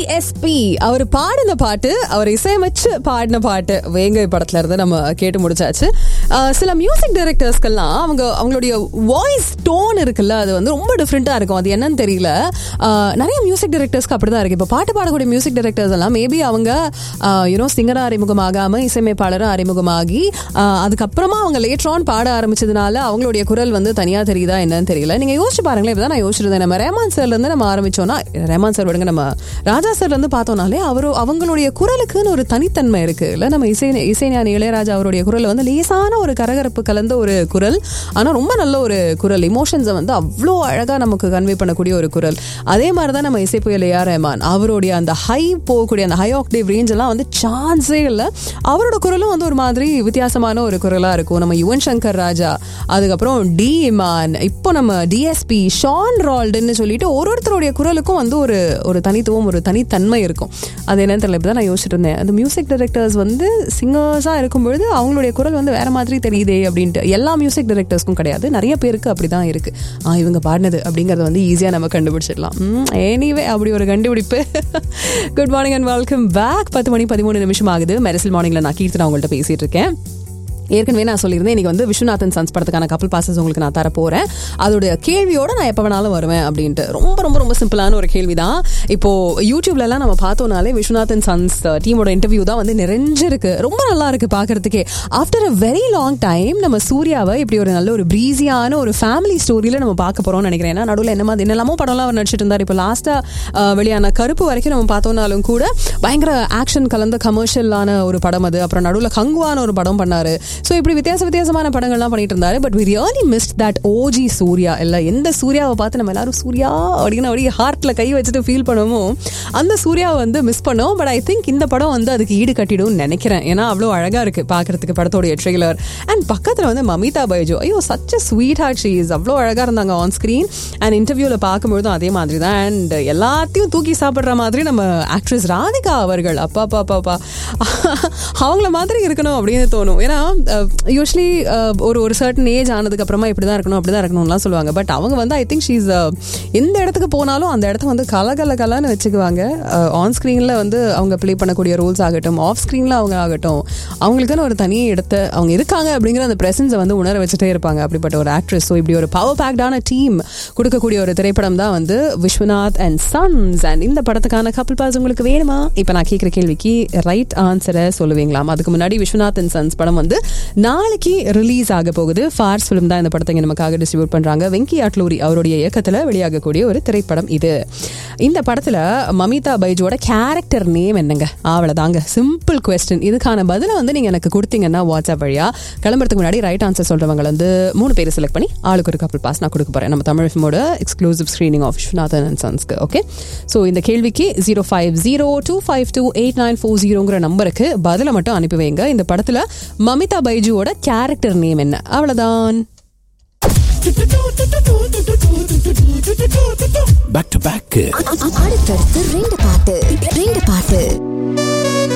DSP அவர் பாடின பாட்டு அவர் இசையமைச்சு பாடின பாட்டு வேங்கை படத்துல இருந்து நம்ம கேட்டு முடிச்சாச்சு அஹ் சில மியூசிக் டைரக்டர்ஸ்க்கெல்லாம் அவங்க அவங்களுடைய வாய்ஸ் டோன் இருக்குல்ல அது வந்து ரொம்ப டிஃப்ரெண்டா இருக்கும் அது என்னன்னு தெரியல அஹ் நிறைய மியூசிக் டைரக்டர்ஸ்க்கு அப்படிதான் இருக்கு இப்போ பாட்டு பாடக்கூடிய மியூசிக் டைரக்டர்ஸ் எல்லாம் மேபி அவங்க யூனோ சிங்கரா அறிமுகமாகாம இசையமைப்பாளரும் அறிமுகமாகி அஹ் அதுக்கப்புறமா அவங்க லேட்டர் ஆன் பாட ஆரம்பிச்சதுனால அவங்களுடைய குரல் வந்து தனியா தெரியுதா என்னன்னு தெரியல நீங்க யோசிச்சு பாருங்களேன் இப்பதான் நான் யோசிச்சிருந்தேன் நம்ம ரேமான் சார்ல இருந்து நம்ம ஆரம்பிச்சோம்னா ரேமான் சார் விடுங்க நம்ம ராஜா சார்ல இருந்து பார்த்தோம்னாலே அவரு அவங்களுடைய குரலுக்குன்னு ஒரு தனித்தன்மை இருக்கு இல்ல நம்ம இசை இசைஞானி இளையராஜா அவருடைய குரல் வந்து லேசான ஒரு கரகரப்பு கலந்த ஒரு குரல் ஆனா ரொம்ப நல்ல ஒரு குரல் இமோஷன்ஸை வந்து அவ்வளோ அழகா நமக்கு கன்வே பண்ணக்கூடிய ஒரு குரல் அதே மாதிரி தான் நம்ம இசை புயல் ஏஆர் ரஹ்மான் அவருடைய அந்த ஹை போகக்கூடிய அந்த ஹை ஆக்டேவ் ரேஞ்ச் எல்லாம் வந்து சான்ஸே இல்லை அவரோட குரலும் வந்து ஒரு மாதிரி வித்தியாசமான ஒரு குரலா இருக்கும் நம்ம யுவன் சங்கர் ராஜா அதுக்கப்புறம் டி இமான் இப்போ நம்ம டிஎஸ்பி ஷான் ரால்டுன்னு சொல்லிட்டு ஒரு ஒருத்தருடைய குரலுக்கும் வந்து ஒரு ஒரு தனித்துவம் ஒரு தனித்தன்மை இருக்கும் அது என்னன்னு தெரியல இப்பதான் நான் யோசிச்சுட்டு இருந்தேன் அந்த மியூசிக் டைரக்டர்ஸ் வந்து சிங்கர்ஸா இருக்கும்பொழுது அவங்களுடைய குரல் வந்து வேற மாதிரி தெரியுதே அப்படின்ட்டு எல்லா மியூசிக் டைரக்டர்ஸ்க்கும் கிடையாது நிறைய பேருக்கு அப்படிதான் இருக்கு ஆ இவங்க பாடினது அப்படிங்கறத வந்து ஈஸியா நம்ம கண்டுபிடிச்சிடலாம் எனிவே அப்படி ஒரு கண்டுபிடிப்பு good morning and welcome back பத்து மணி பதிமூணு நிமிஷம் ஆகுது மெரிசல் மார்னிங்ல நான் கீர்த்தனா உங்கள்கிட்ட பேசிட்டு இருக்கேன் ஏற்கனவே நான் சொல்லியிருந்தேன் இன்னைக்கு வந்து விஸ்வநாதன் சன்ஸ் படத்துக்கான கப்பல் பாசஸ் உங்களுக்கு நான் தர போறேன் அதோட கேள்வியோட நான் எப்போ வேணாலும் வருவேன் அப்படின்ட்டு ரொம்ப ரொம்ப ரொம்ப சிம்பிளான ஒரு கேள்வி தான் இப்போ யூடியூப்ல எல்லாம் நம்ம பார்த்தோம்னாலே விஸ்வநாதன் சன்ஸ் டீமோட இன்டர்வியூ தான் வந்து நிறைஞ்சிருக்கு ரொம்ப நல்லா இருக்கு பாக்குறதுக்கே after a very long time நம்ம சூர்யாவை இப்படி ஒரு நல்ல ஒரு ப்ரீஸியான ஒரு ஃபேமிலி ஸ்டோரியில நம்ம பார்க்க போறோம்னு நினைக்கிறேன் ஏன்னா நடுவில் என்ன மாதிரி என்னெல்லாமோ படம்லாம் அவர் நடிச்சிட்டு இருந்தார் இப்போ லாஸ்டா வெளியான கருப்பு வரைக்கும் நம்ம பார்த்தோம்னாலும் கூட பயங்கர ஆக்ஷன் கலந்த கமர்ஷியலான ஒரு படம் அது அப்புறம் நடுவில் கங்குவான ஒரு படம் பண்ணாரு ஸோ இப்படி வித்தியாச வித்தியாசமான படங்கள்லாம் பண்ணிட்டு இருந்தாரு but we really missed that OG Suriya இல்லை எந்த சூர்யாவை பார்த்து நம்ம எல்லாரும் சூர்யா அப்படின்னு அப்படியே ஹார்ட்ல கை வச்சுட்டு ஃபீல் பண்ணுவோமோ அந்த சூர்யாவை வந்து மிஸ் பண்ணோம் பட் ஐ திங்க் இந்த படம் வந்து அதுக்கு ஈடு கட்டிடும்னு நினைக்கிறேன் ஏன்னா அவ்வளோ அழகா இருக்கு பார்க்கறதுக்கு படத்தோடைய ட்ரெய்லர் அண்ட் பக்கத்தில் வந்து மமிதா பைஜோ ஐயோ சச் ஸ்வீட் ஹார்ட் ஷீஸ் அவ்வளோ அழகா இருந்தாங்க ஆன் ஸ்க்ரீன் அண்ட் இன்டர்வியூவில் பார்க்கும்பொழுதும் அதே மாதிரி தான் அண்ட் எல்லாத்தையும் தூக்கி சாப்பிட்ற மாதிரி நம்ம ஆக்ட்ரஸ் ராதிகா அவர்கள் அப்பா அப்பா அப்பா அப்பா அவங்கள மாதிரி இருக்கணும் அப்படின்னு தோணும் ஏன்னா யூஸ்வலி ஒரு ஒரு சர்டன் ஏஜ் ஆனதுக்கு அப்புறமா இப்படி தான் இருக்கணும் அப்படி தான் இருக்கணும்லாம் சொல்லுவாங்க பட் அவங்க வந்து ஐ திங்க் ஷீஸ் எந்த இடத்துக்கு போனாலும் அந்த இடத்த வந்து கலகல கலன்னு வச்சுக்குவாங்க ஆன் ஸ்க்ரீனில் வந்து அவங்க ப்ளே பண்ணக்கூடிய ரோல்ஸ் ஆகட்டும் ஆஃப் ஸ்க்ரீனில் அவங்க ஆகட்டும் அவங்களுக்குன்னு ஒரு தனி இடத்த அவங்க இருக்காங்க அப்படிங்கிற அந்த ப்ரெசன்ஸை வந்து உணர வச்சுட்டே இருப்பாங்க அப்படிப்பட்ட ஒரு ஆக்ட்ரஸ் ஸோ இப்படி ஒரு பவர் பேக்டான டீம் கொடுக்கக்கூடிய ஒரு திரைப்படம் தான் வந்து விஸ்வநாத் அண்ட் சன்ஸ் அண்ட் இந்த படத்துக்கான கப்பல் பாஸ் உங்களுக்கு வேணுமா இப்போ நான் கேட்குற கேள்விக்கு ரைட் ஆன்சரை சொல்லுவீங்களாம் அதுக்கு முன்னாடி விஸ்வநாத் அண்ட் சன்ஸ் படம் வந்து நாளைக்கு ரிலீஸ் ஆக போகுது ஃபார்ஸ் ஃபிலிம் தான் இந்த படத்தை இங்க நமக்காக டிஸ்ட்ரிபியூட் பண்றாங்க வெங்கி அட்லூரி அவருடைய இயக்கத்துல வெளியாகக்கூடிய ஒரு திரைப்படம் இது இந்த படத்துல மமிதா பைஜோட கேரக்டர் நேம் என்னங்க அவ்வளவுதாங்க சிம்பிள் கொஸ்டின் இதுக்கான பதிலை வந்து நீங்க எனக்கு கொடுத்தீங்கன்னா வாட்ஸ்அப் வழியா கிளம்புறதுக்கு முன்னாடி ரைட் ஆன்சர் சொல்றவங்க வந்து மூணு பேர் செலக்ட் பண்ணி ஆளுக்கு ஒரு கப்பல் பாஸ் நான் கொடுக்க போறேன் நம்ம தமிழ் ஃபிலிமோட exclusive screening of Viswanathan and சன்ஸ்க்கு ஓகே ஸோ இந்த கேள்விக்கு zero five zero two five two eight nine four ஜீரோங்கிற நம்பருக்கு பதிலை மட்டும் அனுப்பி வைங்க இந்த படத்துல மமிதா பைஜுவோட கேரக்டர் நேம் என்ன அவ்வளவுதான் பேக் டு பேக் அடுத்தடுத்து ரெண்டு பாட்டு ரெண்டு பாட்டு